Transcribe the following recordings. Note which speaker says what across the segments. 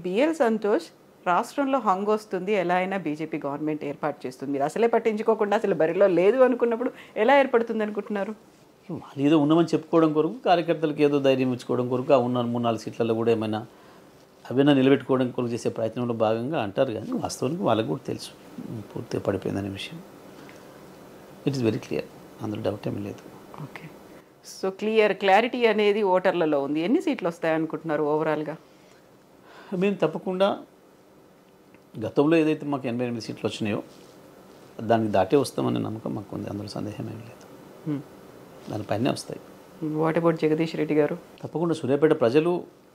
Speaker 1: BL Santosh రాష్ట్రంలో hung వస్తుంది ఎలా అయినా బీజేపీ గవర్నమెంట్ ఏర్పాటు చేస్తుంది మీరు అసలే పట్టించుకోకుండా అసలు బరిలో లేదు అనుకున్నప్పుడు ఎలా ఏర్పడుతుంది అనుకుంటున్నారు
Speaker 2: వాళ్ళు ఏదో ఉన్నామని చెప్పుకోవడం కొరకు కార్యకర్తలకు ఏదో ధైర్యం ఇచ్చుకోవడం కొరకు ఆ ఉన్న మూడు నాలుగు సీట్లలో కూడా ఏమైనా అవైనా నిలబెట్టుకోవడం కొరకు చేసే ప్రయత్నంలో భాగంగా అంటారు కానీ వాస్తవానికి వాళ్ళకు కూడా తెలుసు పూర్తిగా పడిపోయిందనే విషయం ఇట్ ఇస్ వెరీ క్లియర్ అందులో డౌట్ ఏమీ లేదు
Speaker 1: ఓకే సో క్లియర్ క్లారిటీ అనేది ఓటర్లలో ఉంది ఎన్ని సీట్లు వస్తాయి అనుకుంటున్నారు ఓవరాల్గా
Speaker 2: మేము తప్పకుండా గతంలో ఏదైతే మాకు ఎనభై ఎనిమిది సీట్లు వచ్చినాయో దానికి దాటే వస్తామనే నమ్మకం మాకు ఉంది అందులో సందేహం ఏమీ లేదు దానిపైనే వస్తాయి
Speaker 1: వాట్ అబౌట్ జగదీష్ రెడ్డి గారు
Speaker 2: తప్పకుండా సూర్యాపేట ప్రజలు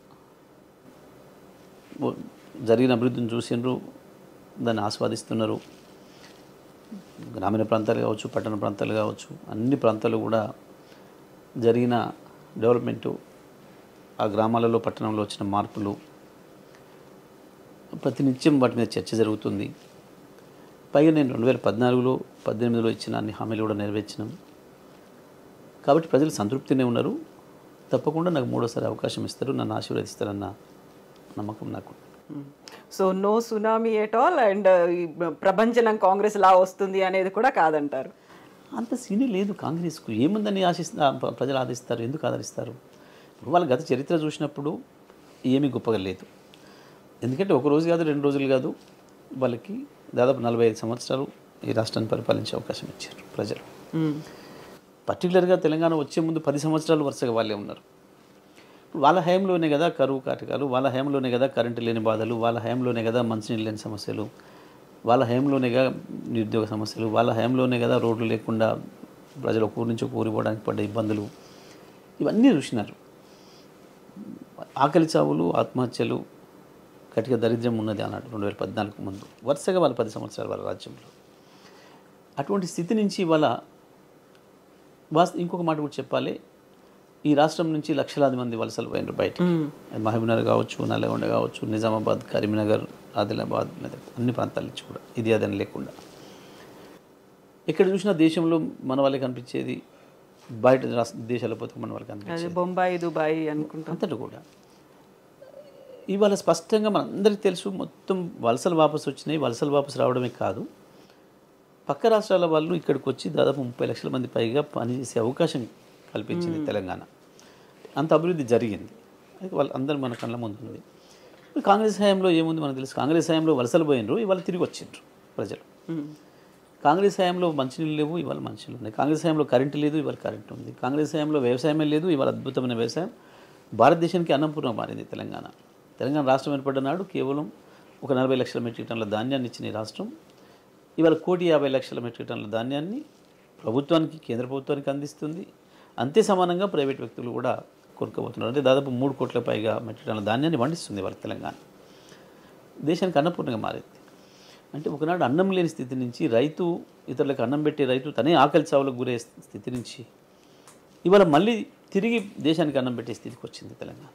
Speaker 2: ఓ- జరిగిన అభివృద్ధిని చూసిండ్రు దాన్ని ఆస్వాదిస్తున్నారు గ్రామీణ ప్రాంతాలు కావచ్చు పట్టణ ప్రాంతాలు కావచ్చు అన్ని ప్రాంతాలు కూడా జరిగిన డెవలప్మెంటు ఆ గ్రామాలలో పట్టణంలో వచ్చిన మార్పులు ప్రతినిత్యం వాటి మీద చర్చ జరుగుతుంది పైగా నేను రెండు వేల పద్నాలుగులో పద్దెనిమిదిలో ఇచ్చిన అన్ని హామీలు కూడా నెరవేర్చినాం కాబట్టి ప్రజలు సంతృప్తినే ఉన్నారు తప్పకుండా నాకు మూడోసారి అవకాశం ఇస్తారు నన్ను ఆశీర్వదిస్తారన్న నమ్మకం నాకు
Speaker 1: so no tsunami at all and ప్రభంజనం కాంగ్రెస్ లా వస్తుంది అనేది కూడా కాదంటారు
Speaker 2: అంత సీనే లేదు కాంగ్రెస్కు ఏముందని ఆశిస్తా ప్ర- ప్రజలు ఆదరిస్తారు ఎందుకు ఆదరిస్తారు ఇప్పుడు వాళ్ళ గత చరిత్ర చూసినప్పుడు ఏమీ గొప్పగా లేదు ఎందుకంటే ఒక రోజు కాదు రెండు రోజులు కాదు వాళ్ళకి దాదాపు నలభై ఐదు సంవత్సరాలు ఈ రాష్ట్రాన్ని పరిపాలించే అవకాశం ఇచ్చారు ప్రజలు పర్టికులర్గా తెలంగాణ వచ్చే ముందు పది సంవత్సరాలు వరుసగా వాళ్ళే ఉన్నారు వాళ్ళ హయాంలోనే కదా కరువు కాటకాలు వాళ్ళ హయాంలోనే కదా కరెంటు లేని బాధలు వాళ్ళ హయాంలోనే కదా మంచినీళ్ళు లేని సమస్యలు వాళ్ళ హయాంలోనేగా నిరుద్యోగ సమస్యలు వాళ్ళ హయాంలోనే కదా రోడ్లు లేకుండా ప్రజలు ఒక ఊరి నుంచి ఒక ఊరి పోవడానికి పడ్డ ఇబ్బందులు ఇవన్నీ చూసినారు ఆకలి చావులు ఆత్మహత్యలు కటిక దరిద్రం ఉన్నది అన్నాడు రెండు వేల పద్నాలుగు ముందు వరుసగా వాళ్ళ పది సంవత్సరాలు వాళ్ళ రాజ్యంలో అటువంటి స్థితి నుంచి వాళ్ళ వాస్త ఇంకొక మాట కూడా చెప్పాలి ఈ రాష్ట్రం నుంచి లక్షలాది మంది వలసలు పోయినారు బయటికి అది మహబూబ్నగర్ కావచ్చు నల్లగొండ కావచ్చు నిజామాబాద్ కరీంనగర్ ఆదిలాబాద్ మెదక్ అన్ని ప్రాంతాల నుంచి కూడా ఇది అదని లేకుండా ఎక్కడ చూసినా దేశంలో మన వాళ్ళకి కనిపించేది బయట రాష్ట్ర దేశాల పోతే మన వాళ్ళకి కనిపించేది
Speaker 1: అది బొంబాయి దుబాయ్ అనుకుంటాం
Speaker 2: అంతటి కూడా ఇవాళ స్పష్టంగా మనందరికీ తెలుసు మొత్తం వలసలు వాపసు వచ్చినాయి వలసలు వాపసు రావడమే కాదు పక్క రాష్ట్రాల వాళ్ళు ఇక్కడికి వచ్చి దాదాపు ముప్పై లక్షల మంది పైగా పనిచేసే అవకాశం కల్పించింది తెలంగాణ అంత అభివృద్ధి జరిగింది అది వాళ్ళు అందరూ మన కళ్ళ ముందు ఉంది ఇప్పుడు కాంగ్రెస్ హయాంలో ఏముంది మనకు తెలుసు కాంగ్రెస్ హయాంలో వలసలు పోయినరు ఇవాళ తిరిగి వచ్చిండ్రు ప్రజలు కాంగ్రెస్ హయాంలో మంచినీళ్ళు లేవు ఇవాళ మంచినీళ్ళు ఉన్నాయి కాంగ్రెస్ హయాంలో కరెంటు లేదు ఇవాళ కరెంటు ఉంది కాంగ్రెస్ హయాంలో వ్యవసాయమే లేదు ఇవాళ అద్భుతమైన వ్యవసాయం భారతదేశానికి అన్నపూర్ణ మారింది తెలంగాణ తెలంగాణ రాష్ట్రం ఏర్పడ్డ నాడు కేవలం ఒక నలభై లక్షల మెట్రిక్ టన్నుల ధాన్యాన్ని ఇచ్చిన ఈ రాష్ట్రం ఇవాళ కోటి యాభై లక్షల మెట్రిక్ టన్నుల ధాన్యాన్ని ప్రభుత్వానికి కేంద్ర ప్రభుత్వానికి అందిస్తుంది అంతే సమానంగా ప్రైవేట్ వ్యక్తులు కూడా కొనుక్కోబోతున్నారు అంటే దాదాపు మూడు కోట్ల పైగా మెట్రిక్ టన్నుల ధాన్యాన్ని పండిస్తుంది వాళ్ళ తెలంగాణ దేశానికి అన్నపూర్ణంగా మారింది అంటే ఒకనాడు అన్నం లేని స్థితి నుంచి రైతు ఇతరులకు అన్నం పెట్టే రైతు తనే ఆకలి చావులకు గురే స్థితి నుంచి ఇవాళ మళ్ళీ తిరిగి దేశానికి అన్నం పెట్టే స్థితికి వచ్చింది తెలంగాణ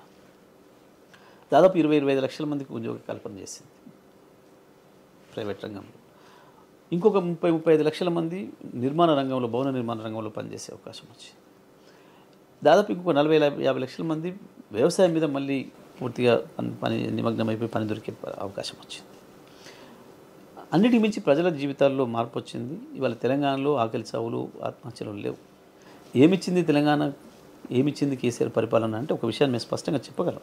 Speaker 2: దాదాపు ఇరవై ఇరవై ఐదు లక్షల మందికి ఉద్యోగ కల్పన చేసింది ప్రైవేట్ రంగంలో ఇంకొక ముప్పై ముప్పై ఐదు లక్షల మంది నిర్మాణ రంగంలో భవన నిర్మాణ రంగంలో పనిచేసే అవకాశం వచ్చింది దాదాపు ఇంకొక నలభై యాభై- యాభై లక్షల మంది వ్యవసాయం మీద మళ్ళీ పూర్తిగా పని పని నిమగ్నం అయిపోయి పని దొరికే ప- అవకాశం వచ్చింది అన్నిటికి మించి ప్రజల జీవితాల్లో మార్పు వచ్చింది ఇవాళ తెలంగాణలో ఆకలి చావులు ఆత్మహత్యలు లేవు ఏమిచ్చింది తెలంగాణ ఏమిచ్చింది కేసీఆర్ పరిపాలన అంటే ఒక విషయాన్ని మేము స్పష్టంగా చెప్పగలం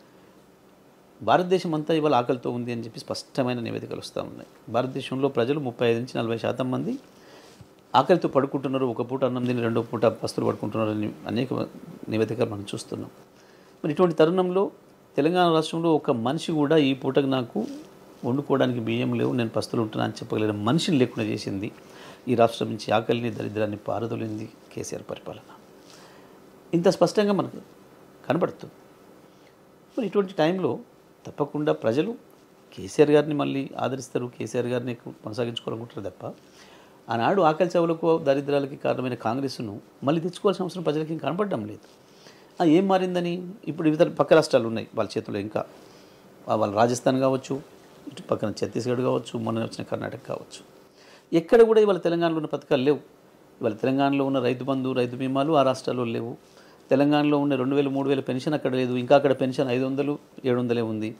Speaker 2: భారతదేశం అంతా ఇవాళ ఆకలితో ఉంది అని చెప్పి స్పష్టమైన నివేదికలు వస్తూ ఉన్నాయి భారతదేశంలో ప్రజలు ముప్పై ఐదు నుంచి నలభై శాతం మంది ఆకలితో పడుకుంటున్నారు ఒక పూట అన్నం తిని రెండో పూట పస్తులు పడుకుంటున్నారు అని అనేక నివేదికలు మనం చూస్తున్నాం మరి ఇటువంటి తరుణంలో తెలంగాణ రాష్ట్రంలో ఒక మనిషి కూడా ఈ పూటకు నాకు వండుకోవడానికి బియ్యం లేవు నేను పస్తులు ఉంటున్నా అని చెప్పగలిగిన మనిషిని లేకుండా చేసింది ఈ రాష్ట్రం నుంచి ఆకలిని దరిద్రాన్ని పారదొలింది కేసీఆర్ పరిపాలన ఇంత స్పష్టంగా మనకు కనబడుతుంది మరి ఇటువంటి టైంలో తప్పకుండా ప్రజలు కేసీఆర్ గారిని మళ్ళీ ఆదరిస్తారు కేసీఆర్ గారిని కొనసాగించుకోవాలనుకుంటారు తప్ప ఆనాడు ఆకలి చావులకు దరిద్రాలకి కారణమైన కాంగ్రెస్ను మళ్ళీ తెచ్చుకోవాల్సిన అవసరం ప్రజలకి ఇంకా కనపడడం లేదు ఆ, ఏం మారిందని ఇప్పుడు వివిధ పక్క రాష్ట్రాలు ఉన్నాయి వాళ్ళ చేతిలో ఇంకా ఆ, వాళ్ళ రాజస్థాన్ కావచ్చు ఇటు పక్కన ఛత్తీస్గఢ్ కావచ్చు మొన్న వచ్చిన కర్ణాటక కావచ్చు ఎక్కడ కూడా ఇవాళ తెలంగాణలో ఉన్న పథకాలు లేవు ఇవాళ తెలంగాణలో ఉన్న రైతు బంధు రైతు బీమాలు ఆ రాష్ట్రాల్లో లేవు తెలంగాణలో ఉన్న రెండు వేలు మూడు వేల పెన్షన్ అక్కడ లేదు ఇంకా అక్కడ పెన్షన్ ఐదు వందలు ఏడు వందలే ఉంది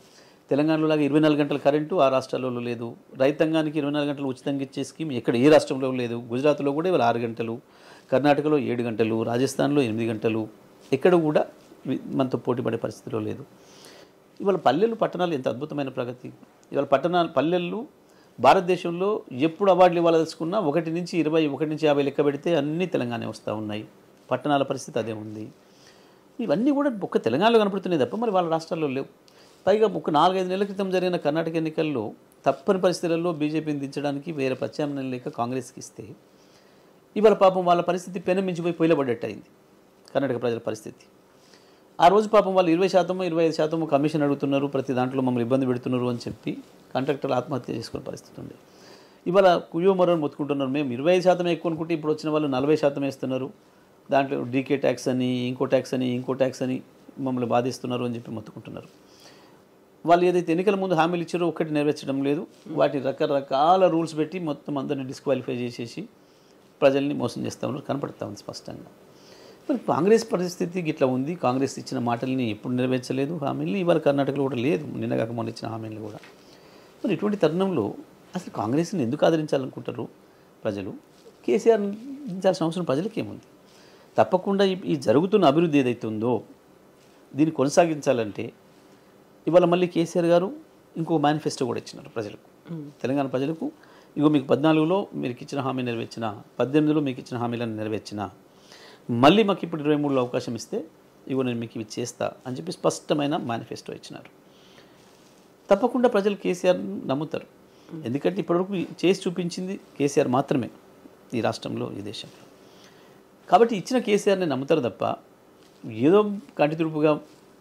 Speaker 2: తెలంగాణలో లాగా ఇరవై నాలుగు గంటల కరెంటు ఆ రాష్ట్రాలలో లేదు రైతాంగానికి ఇరవై నాలుగు గంటలు ఉచితంగా ఇచ్చే స్కీమ్ ఎక్కడ ఏ రాష్ట్రంలో లేదు గుజరాత్లో కూడా ఇవాళ ఆరు గంటలు కర్ణాటకలో ఏడు గంటలు రాజస్థాన్లో ఎనిమిది గంటలు ఎక్కడ కూడా వి- మనతో పోటీ పడే పరిస్థితిలో లేదు ఇవాళ పల్లెలు పట్టణాలు ఎంత అద్భుతమైన ప్రగతి ఇవాళ పట్టణాలు పల్లెళ్ళు భారతదేశంలో ఎప్పుడు అవార్డులు ఇవ్వాలదలుచుకున్నా ఒకటి నుంచి ఇరవై ఒకటి నుంచి యాభై లెక్క పెడితే అన్నీ తెలంగాణ వస్తూ ఉన్నాయి పట్టణాల పరిస్థితి అదే ఉంది ఇవన్నీ కూడా ఒక్క తెలంగాణలో కనపడుతున్నాయి తప్ప మరి వాళ్ళ రాష్ట్రాల్లో లేవు పైగా ఒక నాలుగైదు నెలల క్రితం జరిగిన కర్ణాటక ఎన్నికల్లో తప్పని పరిస్థితులలో బీజేపీని దించడానికి వేరే ప్రత్యామ్నాయం లేక కాంగ్రెస్కి ఇస్తే ఇవాళ పాపం వాళ్ళ పరిస్థితి పెనం మించిపోయి పొయ్యిలబడ్డట్టు అయింది కర్ణాటక ప్రజల పరిస్థితి ఆ రోజు పాపం వాళ్ళు ఇరవై శాతము ఇరవై ఐదు శాతము కమిషన్ అడుగుతున్నారు ప్రతి దాంట్లో మమ్మల్ని ఇబ్బంది పెడుతున్నారు అని చెప్పి కాంట్రాక్టర్లు ఆత్మహత్య చేసుకునే పరిస్థితి ఉంది ఇవాళ కుయో మరో మొత్తుకుంటున్నారు మేము ఇరవై ఐదు శాతం ఎక్కువ అనుకుంటే ఇప్పుడు వచ్చిన వాళ్ళు నలభై శాతం వేస్తున్నారు దాంట్లో డీకే ట్యాక్స్ అని ఇంకో ట్యాక్స్ అని ఇంకో ట్యాక్స్ అని మమ్మల్ని బాధిస్తున్నారు అని చెప్పి మొత్తుకుంటున్నారు వాళ్ళు ఏదైతే ఎన్నికల ముందు హామీలు ఇచ్చారో ఒక్కటి నెరవేర్చడం లేదు వాటి రకరకాల రూల్స్ పెట్టి మొత్తం అందరిని డిస్క్వాలిఫై చేసేసి ప్రజల్ని మోసం చేస్తూ ఉన్నారు కనపడతా ఉంది స్పష్టంగా మరి కాంగ్రెస్ పరిస్థితి ఇట్లా ఉంది కాంగ్రెస్ ఇచ్చిన మాటల్ని ఎప్పుడు నెరవేర్చలేదు హామీలు ఇవాళ కర్ణాటకలో కూడా లేదు నిన్న కాక మొన్న ఇచ్చిన హామీలు కూడా మరి ఇటువంటి తరుణంలో అసలు కాంగ్రెస్ని ఎందుకు ఆదరించాలనుకుంటారు ప్రజలు కేసీఆర్ ఆదరించాల్సిన అవసరం ప్రజలకి ఏముంది తప్పకుండా ఈ- ఈ జరుగుతున్న అభివృద్ధి ఏదైతే ఉందో దీన్ని కొనసాగించాలంటే ఇవాళ మళ్ళీ కేసీఆర్ గారు ఇంకో మేనిఫెస్టో కూడా ఇచ్చినారు ప్రజలకు తెలంగాణ ప్రజలకు ఇగో మీకు పద్నాలుగులో మీకు ఇచ్చిన హామీ నెరవేర్చిన పద్దెనిమిదిలో మీకు ఇచ్చిన హామీలను నెరవేర్చిన మళ్ళీ మాకు ఇప్పుడు ఇరవై మూడులో అవకాశం ఇస్తే ఇగో నేను మీకు ఇవి చేస్తా అని చెప్పి స్పష్టమైన మేనిఫెస్టో ఇచ్చినారు తప్పకుండా ప్రజలు కేసీఆర్ నమ్ముతారు ఎందుకంటే ఇప్పటివరకు చేసి చూపించింది కేసీఆర్ మాత్రమే ఈ రాష్ట్రంలో ఈ దేశంలో కాబట్టి ఇచ్చిన కేసీఆర్ని నమ్ముతారు తప్ప ఏదో కంటి తుడుపుగా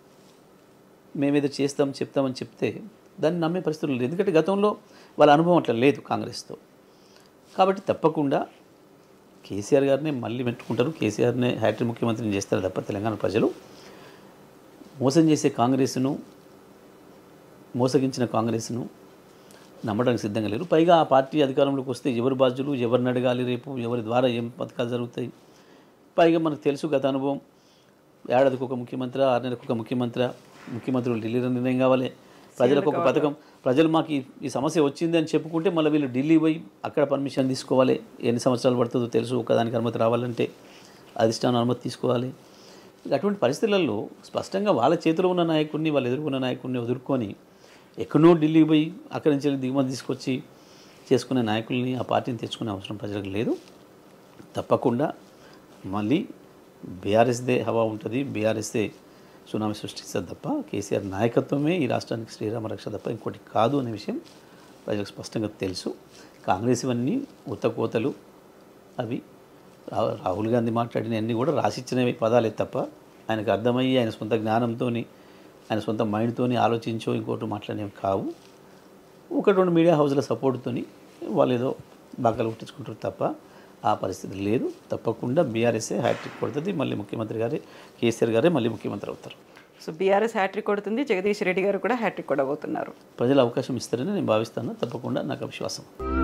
Speaker 2: మేమేదో చేస్తాం చెప్తామని చెప్తే దాన్ని నమ్మే పరిస్థితులు లేదు ఎందుకంటే గతంలో వాళ్ళ అనుభవం అట్లా లేదు కాంగ్రెస్తో కాబట్టి తప్పకుండా కేసీఆర్ గారినే మళ్ళీ పెట్టుకుంటారు కేసీఆర్నే హ్యాట్రీ ముఖ్యమంత్రిని చేస్తారు తప్ప తెలంగాణ ప్రజలు మోసం చేసే కాంగ్రెస్ను మోసగించిన కాంగ్రెస్ను నమ్మడానికి సిద్ధంగా లేరు పైగా ఆ పార్టీ అధికారంలోకి వస్తే ఎవరు బాధ్యులు ఎవరిని అడగాలి రేపు ఎవరి ద్వారా ఏం పథకాలు జరుగుతాయి పైగా మనకు తెలుసు గత అనుభవం ఏడాదికి ఒక ముఖ్యమంత్రి ఆరు నెలలకు ఒక ముఖ్యమంత్రి ముఖ్యమంత్రులు ఢిల్లీలో నిర్ణయం కావాలి ప్రజలకు ఒక పథకం ప్రజలు మాకు ఈ- ఈ సమస్య వచ్చింది అని చెప్పుకుంటే మళ్ళీ వీళ్ళు ఢిల్లీ పోయి అక్కడ పర్మిషన్ తీసుకోవాలి ఎన్ని సంవత్సరాలు పడుతుందో తెలుసు ఒకదానికి అనుమతి రావాలంటే అధిష్టానం అనుమతి తీసుకోవాలి ఇక అటువంటి పరిస్థితులలో స్పష్టంగా వాళ్ళ చేతిలో ఉన్న నాయకుడిని వాళ్ళు ఎదుర్కొన్న నాయకుడిని వదులుకొని ఎక్కడో ఢిల్లీకి పోయి అక్కడి నుంచి వెళ్ళి దిగుమతి తీసుకొచ్చి చేసుకునే నాయకుల్ని ఆ పార్టీని తెచ్చుకునే అవసరం ప్రజలకు లేదు తప్పకుండా మళ్ళీ బీఆర్ఎస్దే హవా ఉంటుంది బీఆర్ఎస్దే సునామీ సృష్టిస్తుంది తప్ప కేసీఆర్ నాయకత్వమే ఈ రాష్ట్రానికి శ్రీరామ రక్ష తప్ప ఇంకోటి కాదు అనే విషయం ప్రజలకు స్పష్టంగా తెలుసు కాంగ్రెస్ ఇవన్నీ ఉత్తకోతలు అవి రా- రాహుల్ గాంధీ మాట్లాడిన అన్నీ కూడా రాసిచ్చినవి పదాలే తప్ప ఆయనకు అర్థమయ్యి ఆయన సొంత జ్ఞానంతో ఆయన సొంత మైండ్తోని ఆలోచించో ఇంకోటి మాట్లాడేవి కావు ఒకటి రెండు మీడియా హౌస్ల సపోర్ట్తోని వాళ్ళు ఏదో బాగాలు కొట్టించుకుంటారు తప్ప ఆ పరిస్థితి లేదు తప్పకుండా బీఆర్ఎస్ఏ హ్యాట్రిక్ కొడుతుంది మళ్ళీ ముఖ్యమంత్రి గారే కేసీఆర్ గారే మళ్ళీ ముఖ్యమంత్రి అవుతారు
Speaker 1: సో బీఆర్ఎస్ హ్యాట్రిక్ కొడుతుంది జగదీష్ రెడ్డి గారు కూడా హ్యాట్రిక్ కొడబోతున్నారు
Speaker 2: ప్రజలు అవకాశం ఇస్తారని నేను భావిస్తాను తప్పకుండా నాకు విశ్వాసం